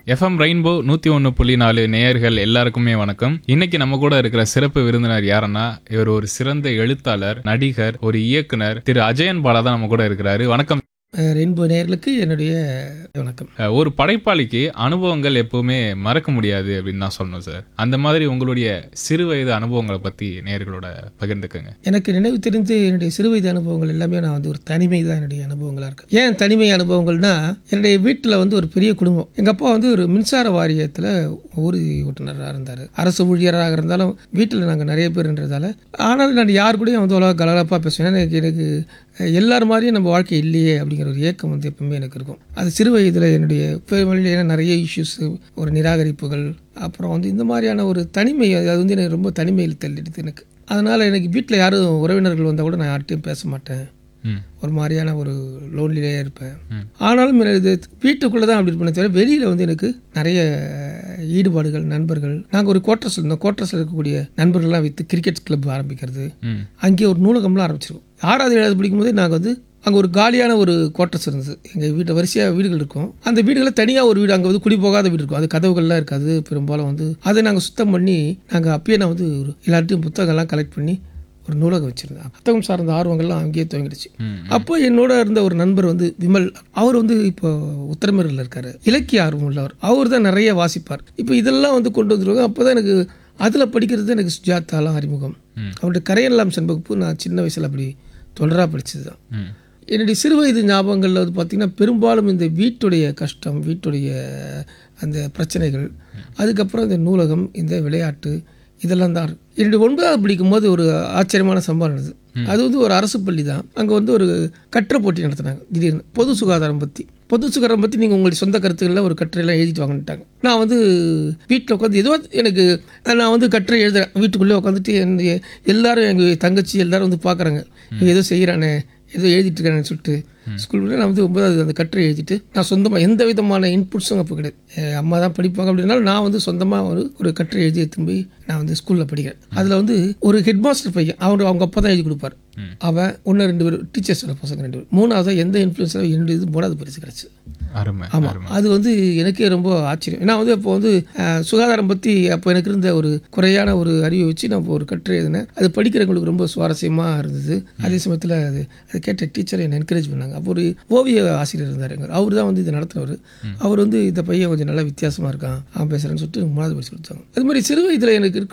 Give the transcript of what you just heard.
FM rainbow நூத்தி ஒன்னு புள்ளி நாலு நேயர்கள் எல்லாருக்குமே வணக்கம் இன்னைக்கு நம்ம கூட இருக்கிற சிறப்பு விருந்தினர் யாருன்னா இவர் ஒரு சிறந்த எழுத்தாளர் நடிகர் ஒரு இயக்குனர் திரு அஜயன் பாலா தான் நம்ம கூட இருக்கிறாரு வணக்கம் அஹ் ரெயின்போ நேயர்களுக்கு என்னுடைய வணக்கம் அஹ், ஒரு படைப்பாளிக்கு அனுபவங்கள் எப்பவுமே மறக்க முடியாது அப்படின்னு தான் சொல்லணும் சார் அந்த மாதிரி உங்களுடைய சிறு வயது அனுபவங்களை பத்தி நேயர்களோட பகிர்ந்துக்கங்க எனக்கு நினைவு தெரிந்து என்னுடைய சிறுவயது அனுபவங்கள் எல்லாமே நான் வந்து ஒரு தனிமை தான் என்னுடைய அனுபவங்களாக இருக்கு ஏன் தனிமை அனுபவங்கள்னா என்னுடைய வீட்டில் வந்து ஒரு பெரிய குடும்பம் எங்கள் அப்பா வந்து ஒரு மின்சார வாரியத்தில் ஊர் ஓட்டுநராக இருந்தார் அரசு ஊழியராக இருந்தாலும் வீட்டில் நாங்கள் நிறைய பேர்ன்றதால ஆனாலும் நான் யார் கூடயும் வந்து அவ்வளோ கலகலப்பாக பேசுவேன் ஏன்னா எனக்கு எனக்கு எல்லார் மாதிரியும் நம்ம வாழ்க்கை இல்லையே அப்படிங்கிற ஒரு ஏக்கம் வந்து எப்பவுமே எனக்கு இருக்கும் அது சிறு வயதில் என்னுடைய ஃபேமிலியில் ஏன்னா நிறைய இஷ்யூஸ் ஒரு நிராகரிப்புகள் அப்புறம் வந்து இந்த மாதிரியான ஒரு தனிமை அது வந்து எனக்கு ரொம்ப தனிமையில் தள்ளிடுது எனக்கு அதனால் எனக்கு வீட்டில் யாரும் உறவினர்கள் வந்தால் கூட நான் யார்கிட்டையும் பேச மாட்டேன் ம் ஒரு மாதிரியான ஒரு லோன்லிலே இருப்பேன் ஆனாலும் எனக்கு இது வீட்டுக்குள்ளே தான் அப்படி இருப்பேனே தவிர வெளியில் வந்து எனக்கு நிறைய ஈடுபாடுகள் நண்பர்கள் நாங்கள் ஒரு கோட்டர்ஸ் இருந்தோம் கோட்டர்ஸில் இருக்கக்கூடிய நண்பர்கள்லாம் வைத்து கிரிக்கெட் கிளப் ஆரம்பிக்கிறது ம் அங்கே ஒரு நூலகம்லாம் ஆரம்பிச்சிருவோம் ஆறாவது ஏழாவது படிக்கும் போதே நாங்கள் வந்து அங்கே ஒரு காலியான ஒரு குவார்ட்டர்ஸ் இருந்தது எங்கள் வீட்டை வரிசையாக வீடுகள் இருக்கும் அந்த வீடுகளில் தனியாக ஒரு வீடு அங்கே வந்து குடி போகாத வீடு இருக்கும் அது கதவுகள்லாம் இருக்காது பெரும்பாலும் வந்து அதை நாங்கள் சுத்தம் பண்ணி நாங்கள் அப்பயே நான் வந்து ஒரு எல்லார்ட்டையும் புத்தகங்கள்லாம் கலெக்ட் பண்ணி ஒரு நூலகம் வச்சுருந்தேன் புத்தகம் சார்ந்த ஆர்வங்கள்லாம் அங்கேயே துவங்கிடுச்சு ம் அப்போ என்னோட இருந்த ஒரு நண்பர் வந்து விமல் அவர் வந்து இப்போ உத்தரமேரில் இருக்காரு இலக்கிய ஆர்வம் உள்ளவர் அவர் தான் நிறைய வாசிப்பார் இப்போ இதெல்லாம் வந்து கொண்டு வந்துருவாங்க அப்போ தான் எனக்கு அதில் படிக்கிறது எனக்கு சுஜாதாலாம் அறிமுகம் ம். அவருடைய கரையெல்லாம் செண்பகுப்பு நான் சின்ன வயசில் அப்படி தொடராக படித்தது தான் ம் என்னுடைய சிறுவயது ஞாபகங்களில் வந்து பார்த்திங்கன்னா பெரும்பாலும் இந்த வீட்டுடைய கஷ்டம் வீட்டுடைய அந்த பிரச்சனைகள் அதுக்கப்புறம் இந்த நூலகம் இந்த விளையாட்டு இதெல்லாம் தான் இருக்கு. என்னுடைய ஒன்பதாவது படிக்கும் போது ஒரு ஆச்சரியமான சம்பவம் நடந்தது அது வந்து ஒரு அரசு பள்ளி தான் அங்கே வந்து ஒரு கட்டுரை போட்டி நடத்தினாங்க திடீர்னு பொது சுகாதாரம் பற்றி பொது சுகாதாரம் பற்றி நீங்கள் உங்களுடைய சொந்த கருத்துக்களில் ஒரு கட்டுரையெல்லாம் எழுதிட்டு வாங்கிட்டாங்க நான் வந்து வீட்டில் உட்காந்து ஏதோ எனக்கு நான் வந்து கட்டுரை எழுதுறேன் வீட்டுக்குள்ளே உட்காந்துட்டு என்னுடைய எல்லாரும் எங்கள் தங்கச்சி எல்லாரும் வந்து பார்க்குறாங்க ஏதோ செய்கிறானே ஏதோ எழுதிட்டு இருக்கானேன்னு சொல்லிட்டு ஸ்கூலில் நான் வந்து ஒன்பதாவது அந்த கட்டுரை எழுதிட்டு நான் சொந்தமாக எந்த விதமான இன்புட்ஸும் அப்போ கிடையாது என் அம்மா தான் படிப்பாங்க அப்படின்னாலும் நான் வந்து சொந்தமாக ஒரு ஒரு கட்டுரை எழுதி எடுத்துன்னு போய் நான் வந்து ஸ்கூலில் படிக்கிறேன் அதில் வந்து ஒரு ஹெட் மாஸ்டர் பையன் அவர் அவங்க அப்பா தான் எழுதி கொடுப்பார் அவன் ஒன்று ரெண்டு பேர் டீச்சர்ஸோட பசங்க ரெண்டு பேர் மூணாவது எந்த இன்ஃப்ளூயன்ஸாக என்னுடைய இது மூணாவது பரிசு கிடச்சி அருமை ஆமாம் அருமை அது வந்து எனக்கே ரொம்ப ஆச்சரியம் ஏன்னா வந்து அப்போ வந்து அஹ், சுகாதாரம் பற்றி அப்போ எனக்கு இருந்த ஒரு குறையான ஒரு அறிவை வச்சு நான் ஒரு கட்டுரை எழுதினேன் அது படிக்கிறவங்களுக்கு ரொம்ப சுவாரஸ்யமாக இருந்தது அதே சமயத்தில் அது அது கேட்ட டீச்சர் என்னை என்கரேஜ் பண்ணாங்க அப்போ ஒரு ஓவிய ஆசிரியர் இருந்தார் எங்க அவர் தான் வந்து இதை நடத்துனவர் அவர் வந்து இந்த பையன் கொஞ்சம் நல்லா வித்தியாசமாக இருக்கான் அவன் பேசுகிறேன்னு சொல்லிட்டு எனக்கு மூணாவது பரிசு கொடுத்தாங்க அது மாதிரி சிறு வயதில் எனக்கு இருக்க